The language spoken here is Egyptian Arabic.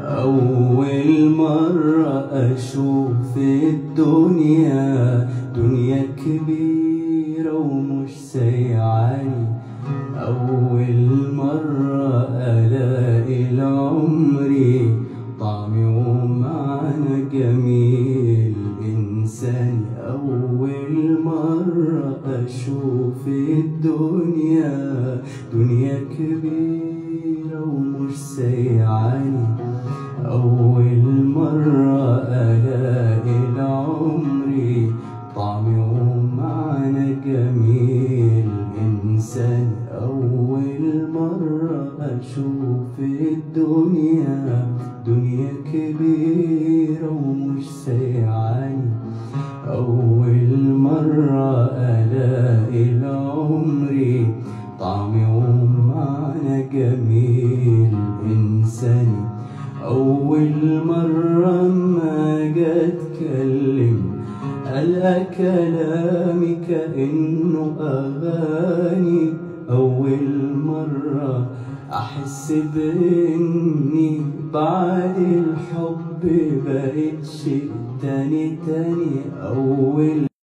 أول مرة أشوف الدنيا دنيا كبيرة ومش سايعاني أول مرة ألاقي لعمري طعمي ومعنى جميل إنساني أول مرة أشوف الدنيا دنيا كبيرة ومش سايعاني أول مرة ألاقي لعمري طعمي ومعنى جميل إنسان أول مرة أشوف الدنيا دنيا كبيرة ومش سايعاني أول مرة ألاقي لعمري طعمي ومعنى جميل إنساني أول مرة ما أجي أتكلم ألقى كلامي كأنه أغاني أول مرة أحس بإني بعد الحب بقيت شيء تاني تاني أول